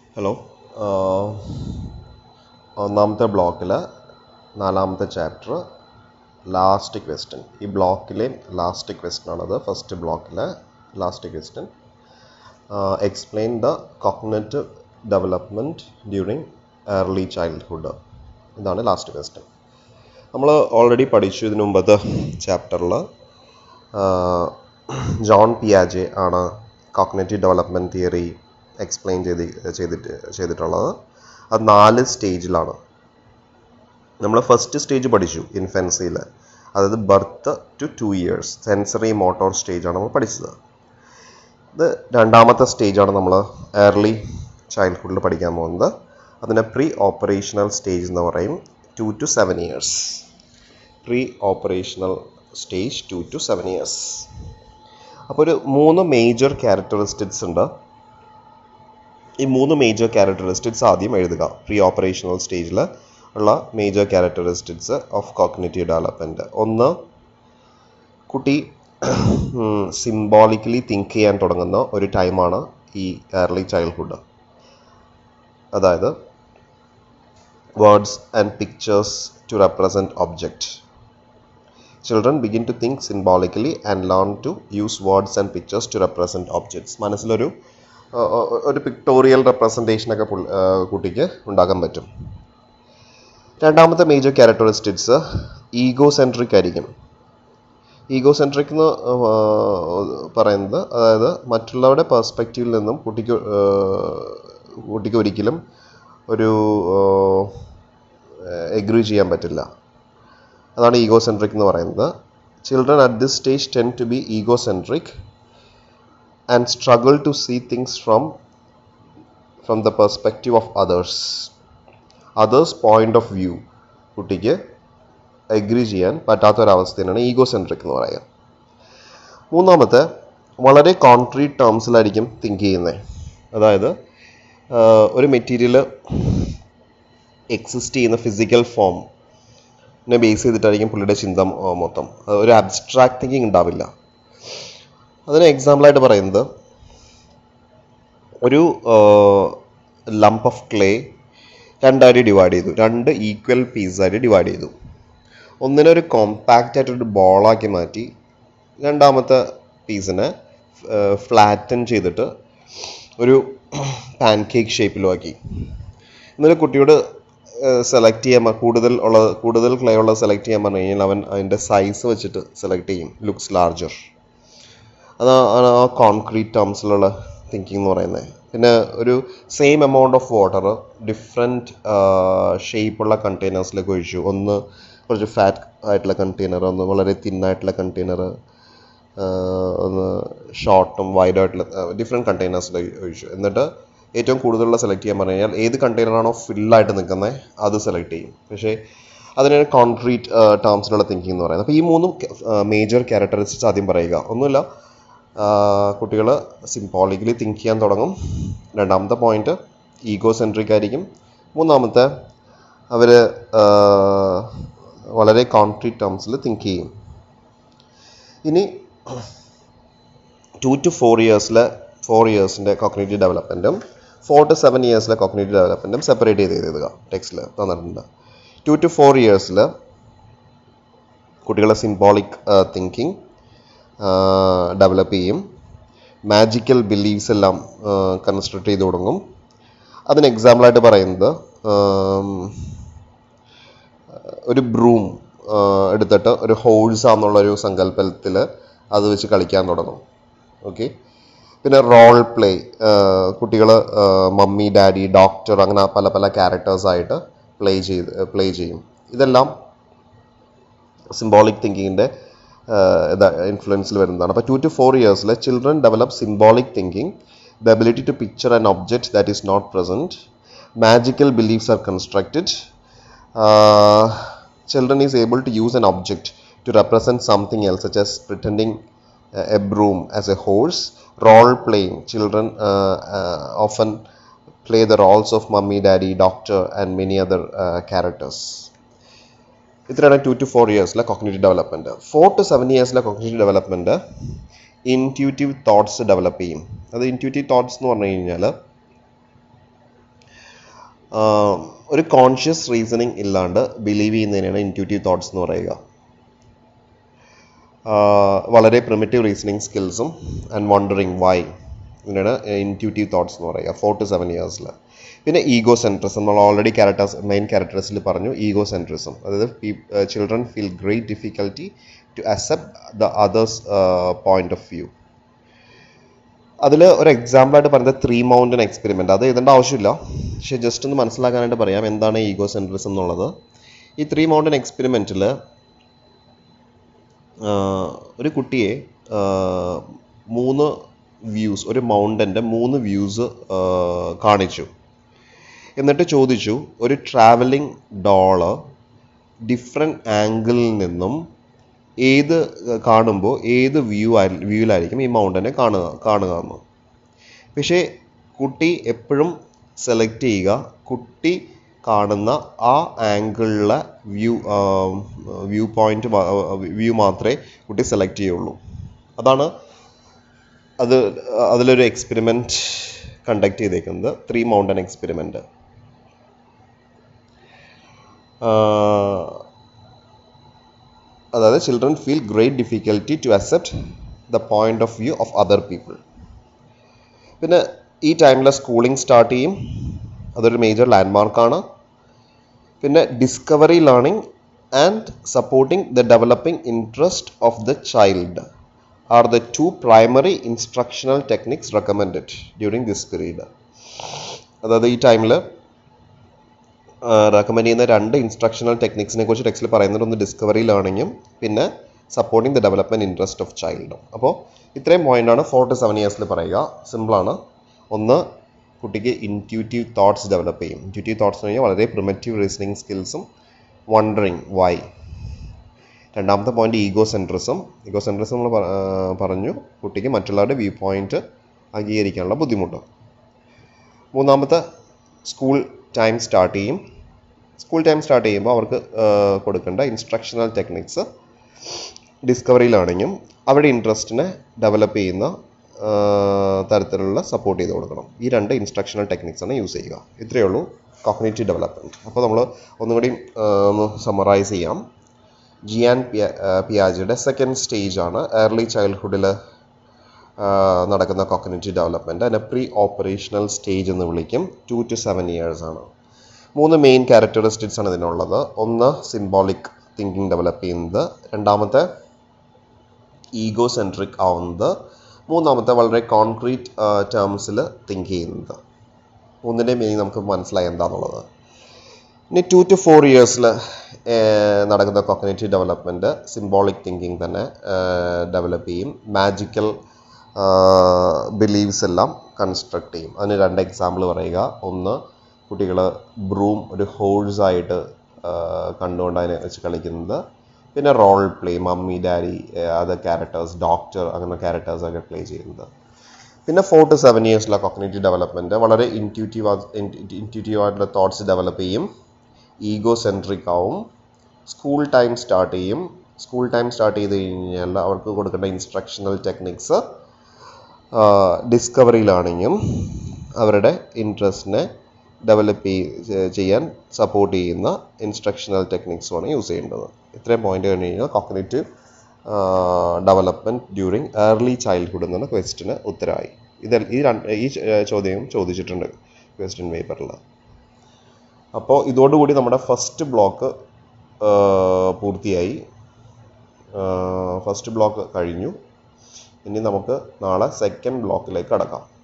Hello ഒന്നാമത്തെ ബ്ലോക്കിൽ നാലാമത്തെ ചാപ്റ്റർ ലാസ്റ്റ് ക്വസ്റ്റ്യൻ ഈ ബ്ലോക്കിലെ ലാസ്റ്റ് ക്വസ്റ്റ്യൻ ആണത് ഫസ്റ്റ് ബ്ലോക്കിലെ last question explain the cognitive development during early childhood ഇതാണ് ലാസ്റ്റ് ക്വസ്റ്റ്യൻ നമ്മൾ ഓൾറെഡി പഠിച്ചു ഇതിനു മുമ്പത്തെ ചാപ്റ്ററിൽ ജോൺ പിയാജെ ആണ് കോഗ്നറ്റീവ് ഡെവലപ്മെൻറ്റ് തിയറി എക്സ്പ്ലെയിൻ ചെയ്ത് ചെയ്തിട്ട് ചെയ്തിട്ടുള്ളത് അത് നാല് സ്റ്റേജിലാണ് നമ്മൾ ഫസ്റ്റ് സ്റ്റേജ് പഠിച്ചു ഇൻഫൻസിയിൽ അതായത് birth to two years sensory motor സ്റ്റേജാണ് നമ്മൾ പഠിച്ചത് ഇത് രണ്ടാമത്തെ സ്റ്റേജാണ് നമ്മൾ ഏർലി ചൈൽഡ്ഹുഡിൽ പഠിക്കാൻ പോകുന്നത് അതിനെ പ്രീ ഓപ്പറേഷണൽ സ്റ്റേജ് എന്ന് പറയും two to seven years pre operational stage two to seven years അപ്പോൾ ഒരു മൂന്ന് മേജർ ക്യാരക്ടറിസ്റ്റിക്സ് ഉണ്ട് ഈ മൂന്ന് മേജർ ക്യാരക്ടറിസ്റ്റിക്സ് ആദ്യം എഴുതുക പ്രീ ഓപ്പറേഷണൽ സ്റ്റേജിൽ ഉള്ള major characteristics of cognitive development ഒന്ന് കുട്ടി സിംബോളിക്കലി തിങ്ക് ചെയ്യാൻ തുടങ്ങുന്ന ഒരു ടൈമാണ് ഈ ഏർലി ചൈൽഡ്ഹുഡ് അതായത് words and pictures to represent object children begin to think symbolically and learn to use words and pictures to represent objects മനസ്സിലൊരു ഒരു പിക്ടോറിയൽ റെപ്രസെൻറ്റേഷനൊക്കെ കുട്ടിക്ക് ഉണ്ടാക്കാൻ പറ്റും രണ്ടാമത്തെ മേജർ ക്യാരക്ടറിസ്റ്റിക്സ് ഈഗോ സെൻട്രിക് ആയിരിക്കും ഈഗോ സെൻട്രിക് എന്ന് പറയുന്നത് അതായത് മറ്റുള്ളവരുടെ പെർസ്പെക്റ്റീവിൽ നിന്നും കുട്ടിക്ക് കുട്ടിക്ക് ഒരിക്കലും ഒരു എഗ്രി ചെയ്യാൻ പറ്റില്ല അതാണ് ഈഗോ സെൻട്രിക് എന്ന് പറയുന്നത് children at this stage tend to be egocentric and struggle to see things from from the perspective of others others point of view കുട്ടിക്ക് എഗ്രി ചെയ്യാൻ പറ്റാത്തൊരവസ്ഥയാണ് ഈഗോ സെൻട്രിക് എന്ന് പറയുക മൂന്നാമത്തെ വളരെ കോൺക്രീറ്റ് ടേംസിലായിരിക്കും തിങ്ക് ചെയ്യുന്നത് അതായത് ഒരു മെറ്റീരിയൽ എക്സിസ്റ്റ് ചെയ്യുന്ന ഫിസിക്കൽ ഫോം നെ ബേസ് ചെയ്തിട്ടായിരിക്കും പുള്ളിയുടെ ചിന്ത മൊത്തം ഒരു അബ്സ്ട്രാക്ട് തിങ്കിങ് ഉണ്ടാവില്ല അതിന് എക്സാമ്പിളായിട്ട് പറയുന്നത് ഒരു ലംപ് ഓഫ് ക്ലേ രണ്ടായിട്ട് ഡിവൈഡ് ചെയ്തു രണ്ട് ഈക്വൽ പീസായിട്ട് ഡിവൈഡ് ചെയ്തു ഒന്നിനെ ഒരു കോമ്പാക്റ്റ് ആയിട്ടൊരു ബോളാക്കി മാറ്റി രണ്ടാമത്തെ പീസിനെ ഫ്ലാറ്റൻ ചെയ്തിട്ട് ഒരു പാൻ കേക്ക് ഷേപ്പിലുമാക്കി എന്നിട്ട് കുട്ടിയോട് സെലക്ട് ചെയ്യാൻ കൂടുതൽ ഉള്ളത് കൂടുതൽ ക്ലേ ഉള്ളത് സെലക്ട് ചെയ്യാൻ പറഞ്ഞു കഴിഞ്ഞാൽ അവൻ അതിൻ്റെ സൈസ് വെച്ചിട്ട് സെലക്ട് ചെയ്യും ലുക്സ് ലാർജർ അതാണ് ആ കോൺക്രീറ്റ് ടേംസിലുള്ള തിങ്കിങ് എന്ന് പറയുന്നത് പിന്നെ ഒരു same amount of water different ഷേപ്പുള്ള കണ്ടെയ്നേഴ്സിലേക്ക് ഒഴിച്ചു ഒന്ന് കുറച്ച് ഫാറ്റ് ആയിട്ടുള്ള കണ്ടെയ്നർ ഒന്ന് വളരെ തിന്നായിട്ടുള്ള കണ്ടെയ്നർ ഒന്ന് ഷോർട്ടും വൈഡായിട്ടുള്ള ഡിഫറെൻറ്റ് കണ്ടെയ്നേഴ്സിലേക്ക് ഒഴിച്ചു എന്നിട്ട് ഏറ്റവും കൂടുതലുള്ള സെലക്ട് ചെയ്യാൻ പറഞ്ഞു കഴിഞ്ഞാൽ ഏത് കണ്ടെയ്നറാണോ ഫില്ലായിട്ട് നിൽക്കുന്നത് അത് സെലക്ട് ചെയ്യും പക്ഷേ അതിനാണ് കോൺക്രീറ്റ് ടേംസിലുള്ള തിങ്കിങ് എന്ന് പറയുന്നത് അപ്പോൾ ഈ മൂന്നും മേജർ ക്യാരക്ടറിസ്റ്റിക്സ് ആദ്യം പറയുക ഒന്നുമില്ല കുട്ടികൾ സിംബോളിക്കലി തിങ്ക് ചെയ്യാൻ തുടങ്ങും രണ്ടാമത്തെ പോയിന്റ് ഈഗോ സെൻട്രിക് ആയിരിക്കും മൂന്നാമത്തെ അവർ വളരെ കോൺക്രീറ്റ് ടേംസിൽ തിങ്ക് ചെയ്യും ഇനി ടു ടു ഫോർ ഇയേഴ്സിലെ ഫോർ ഇയേഴ്സിൻ്റെ കോഗ്നേറ്റീവ് ഡെവലപ്മെൻറ്റും ഫോർ ടു സെവൻ ഇയേഴ്സിലെ കോഗ്നേറ്റീവ് ഡെവലപ്മെൻറ്റും സെപ്പറേറ്റ് ചെയ്ത് എഴുതുക ടെക്സ്റ്റിൽ തന്നിട്ടുണ്ട് ടു ടു ഫോർ ഇയേഴ്സിൽ കുട്ടികളെ സിംബോളിക് തിങ്കിങ് ഡെവലപ്പ് ചെയ്യും മാജിക്കൽ ബിലീവ്സ് എല്ലാം കൺസ്ട്രക്ട് ചെയ്ത് തുടങ്ങും അതിന് എക്സാമ്പിളായിട്ട് പറയുന്നത് ഒരു ബ്രൂം എടുത്തിട്ട് ഒരു ഹോൾസ് ആണെന്നുള്ളൊരു സങ്കല്പത്തിൽ അത് വെച്ച് കളിക്കാൻ തുടങ്ങും ഓക്കെ പിന്നെ റോൾ പ്ലേ കുട്ടികൾ മമ്മി ഡാഡി ഡോക്ടർ അങ്ങനെ പല പല ക്യാരക്ടേഴ്സായിട്ട് പ്ലേ ചെയ്ത് പ്ലേ ചെയ്യും ഇതെല്ലാം സിംബോളിക് തിങ്കിങ്ങിൻ്റെ ഇൻഫ്ലുവൻസിൽ വരുന്നതാണ് അപ്പോൾ two to four years children develop symbolic thinking the ability to picture an object that is not present magical beliefs are constructed children is able to use an object to represent something else such as pretending a broom as a horse role playing children often play the roles of mummy, daddy, doctor, and many other uh, characters. ഇത്രയാണ് two to four ഇയേഴ്സിലെ cognitive development four to seven ഇയേഴ്സിലെ cognitive development intuitive thoughts develop ചെയ്യും അത് intuitive thoughts എന്ന് പറഞ്ഞു കഴിഞ്ഞാൽ ഒരു conscious reasoning ഇല്ലാണ്ട് ബിലീവ് ചെയ്യുന്നതിനാണ് ഇൻറ്റ്യൂട്ടീവ് തോട്ട്സ് എന്ന് പറയുക ആഹ് വളരെ പ്രിമിറ്റീവ് റീസണിങ് സ്കിൽസും ആൻഡ് വണ്ടറിങ് വൈ ഇതിനാണ് ഇൻറ്റ്യൂട്ടീവ് തോട്ട്സ് എന്ന് പറയുക ഫോർ ടു സെവൻ ഇയേഴ്സിൽ പിന്നെ ഈഗോ സെൻട്രിസം നമ്മൾ ഓൾറെഡി ക്യാരക്ടേഴ്സ് മെയിൻ ക്യാരക്ടേഴ്സിൽ പറഞ്ഞു ഈഗോ സെൻട്രിസം അതായത് children feel great difficulty to accept the others point of view അതിൽ ഒരു എക്സാമ്പിൾ ആയിട്ട് പറയുന്നത് ത്രീ മൗണ്ടൻ എക്സ്പെരിമെൻ്റ് അത് എഴുതേണ്ട ആവശ്യമില്ല പക്ഷെ ജസ്റ്റ് ഒന്ന് മനസ്സിലാക്കാനായിട്ട് പറയാം എന്താണ് ഈഗോ സെൻട്രിസം എന്നുള്ളത് ഈ ത്രീ മൗണ്ടൻ എക്സ്പെരിമെൻറ്റിൽ ഒരു കുട്ടിയെ ആഹ്, മൂന്ന് വ്യൂസ് ഒരു മൗണ്ടൻ്റെ മൂന്ന് വ്യൂസ് കാണിച്ചു എന്നിട്ട് ചോദിച്ചു ഒരു ട്രാവലിംഗ് ഡോള് ഡിഫറെൻറ്റ് ആംഗിളിൽ നിന്നും ഏത് കാണുമ്പോൾ ഏത് വ്യൂ വ്യൂവിലായിരിക്കും ഈ മൗണ്ടനെ കാണുക കാണുക എന്ന് പക്ഷേ കുട്ടി എപ്പോഴും സെലക്ട് ചെയ്യുക കുട്ടി കാണുന്ന ആ ആംഗിളിലെ വ്യൂ വ്യൂ പോയിന്റ് വ്യൂ മാത്രമേ കുട്ടി സെലക്ട് ചെയ്യുള്ളൂ അതാണ് അത് അതിലൊരു എക്സ്പെരിമെൻറ്റ് കണ്ടക്ട് ചെയ്തേക്കുന്നത് ത്രീ മൗണ്ടൻ എക്സ്പെരിമെൻറ്റ് അതായത് children feel great difficulty to accept the point of view of other people പിന്നെ ഈ ടൈമിൽ സ്കൂളിംഗ് സ്റ്റാർട്ട് ചെയ്യും അതൊരു മേജർ ലാൻഡ്മാർക്കാണ് പിന്നെ discovery learning and supporting the developing interest of the child are the two primary instructional techniques recommended during this period അതായത് ഈ ടൈമിൽ റെക്കമെൻഡ് ചെയ്യുന്ന രണ്ട് ഇൻസ്ട്രക്ഷണൽ ടെക്നിക്സിനെ കുറിച്ച് ടെക്സ്റ്റിൽ പറയുന്നത് ഒന്ന് ഡിസ്കവറി ലേണിങ്ങും പിന്നെ supporting the development interest of ചൈൽഡും അപ്പോൾ ഇത്രയും പോയിന്റാണ് ഫോർ ടു സെവൻ ഇയേഴ്സിൽ പറയുക സിമ്പിളാണ് ഒന്ന് കുട്ടിക്ക് ഇൻറ്റ്യൂട്ടീവ് തോട്ട്സ് ഡെവലപ്പ് ചെയ്യും ഇൻറ്റ്യൂട്ടീവ് തോട്ട്സ് എന്ന് കഴിഞ്ഞാൽ വളരെ പ്രിമറ്റീവ് റീസണിങ് സ്കിൽസും വണ്ടറിങ് വൈ രണ്ടാമത്തെ point egocentrism egocentrism നമ്മൾ പ- ആ, പറഞ്ഞു കുട്ടിക്ക് മറ്റുള്ളവരുടെ വ്യൂ പോയിന്റ് അംഗീകരിക്കാനുള്ള ബുദ്ധിമുട്ട് മൂന്നാമത്തെ സ്കൂൾ ടൈം സ്റ്റാർട്ട് ചെയ്യും സ്കൂൾ ടൈം സ്റ്റാർട്ട് ചെയ്യുമ്പോൾ അവർക്ക് ആ, കൊടുക്കേണ്ട ഇൻസ്ട്രക്ഷണൽ ടെക്നിക്സ് ഡിസ്കവറി ലേണിങ്ങും അവരുടെ ഇൻട്രസ്റ്റിനെ ഡെവലപ്പ് ചെയ്യുന്ന ആ, തരത്തിലുള്ള സപ്പോർട്ട് ചെയ്ത് കൊടുക്കണം ഈ രണ്ട് ഇൻസ്ട്രക്ഷണൽ ടെക്നിക്സ് ആണ് യൂസ് ചെയ്യുക ഇത്രയേ ഉള്ളൂ കോഗ്നേറ്റീവ് ഡെവലപ്മെൻറ്റ് അപ്പോൾ നമ്മൾ ഒന്നും കൂടി ആ, ഒന്ന് സമ്മറൈസ് ചെയ്യാം ജിയാൻ പിയ പിയാജിയുടെ സെക്കൻഡ് സ്റ്റേജ് ആണ് ഏർലി ചൈൽഡ്ഹുഡിൽ നടക്കുന്ന കോഗ്നേറ്റീവ് ഡെവലപ്മെൻറ്റ് അതിനെ പ്രീ ഓപ്പറേഷണൽ സ്റ്റേജ് എന്ന് വിളിക്കും ടു ടു സെവൻ ഇയേഴ്സ് ആണ് മൂന്ന് മെയിൻ ക്യാരക്ടറിസ്റ്റിക്സ് ആണ് ഇതിനുള്ളത് ഒന്ന് സിംബോളിക് തിങ്കിങ് ഡെവലപ്പ് ചെയ്യുന്നത് രണ്ടാമത്തെ ഈഗോ സെൻട്രിക് ആവുന്നത് മൂന്നാമത്തെ വളരെ കോൺക്രീറ്റ് ടേംസിൽ തിങ്ക് ചെയ്യുന്നത് മൂന്നിൻ്റെ മീനിങ് നമുക്ക് മനസ്സിലായി എന്താണെന്നുള്ളത് ഇനി ടു ടു ഫോർ ഇയേഴ്സിൽ നടക്കുന്ന കോഗ്നേറ്റീവ് ഡെവലപ്മെൻറ്റ് സിംബോളിക് തിങ്കിങ് തന്നെ ഡെവലപ്പ് ചെയ്യും മാജിക്കൽ ബിലീവ്സ് എല്ലാം കൺസ്ട്രക്ട് ചെയ്യും അതിന് രണ്ട് എക്സാമ്പിൾ പറയുക ഒന്ന് കുട്ടികൾ ബ്രൂം ഒരു ഹോഴ്സായിട്ട് കണ്ടുകൊണ്ട് അതിനെ വെച്ച് കളിക്കുന്നത് പിന്നെ role play mummy daddy other characters doctor അങ്ങനെ ക്യാരക്ടേഴ്സ് ഒക്കെ പ്ലേ ചെയ്യുന്നത് പിന്നെ ഫോർ ടു സെവൻ ഇയേഴ്സിലെ കോഗ്നേറ്റീവ് ഡെവലപ്മെൻറ്റ് വളരെ ഇൻറ്റ്യൂട്ടീവ് ഇൻറ്റ്യൂട്ടീവ് ആയിട്ടുള്ള തോട്ട്സ് ഡെവലപ്പ് ചെയ്യും ഈഗോ സെൻട്രിക് ആവും സ്കൂൾ ടൈം സ്റ്റാർട്ട് ചെയ്യും സ്കൂൾ ടൈം സ്റ്റാർട്ട് ചെയ്ത് കഴിഞ്ഞാൽ അവർക്ക് കൊടുക്കേണ്ട ഇൻസ്ട്രക്ഷണൽ ടെക്നിക്സ് ഡിസ്കവറി ലേണിങ്ങും അവരുടെ ഇൻട്രസ്റ്റിനെ ഡെവലപ്പ് ചെയ്യാൻ സപ്പോർട്ട് ചെയ്യുന്ന ഇൻസ്ട്രക്ഷണൽ ടെക്നിക്സുമാണ് യൂസ് ചെയ്യേണ്ടത് ഇത്രയും പോയിന്റ് കഴിഞ്ഞ് കഴിഞ്ഞാൽ cognitive development during early childhood എന്നാണ് ക്വസ്റ്റിന് ഉത്തരമായി ഇത് ഈ രണ്ട് ഈ ചോദ്യം ചോദിച്ചിട്ടുണ്ട് ക്വസ്റ്റ്യൻ പേപ്പറിൽ അപ്പോൾ ഇതോടുകൂടി നമ്മുടെ ഫസ്റ്റ് ബ്ലോക്ക് പൂർത്തിയായി ഫസ്റ്റ് ബ്ലോക്ക് കഴിഞ്ഞു ഇനി നമുക്ക് നാളെ സെക്കൻഡ് ബ്ലോക്കിലേക്ക് കടക്കാം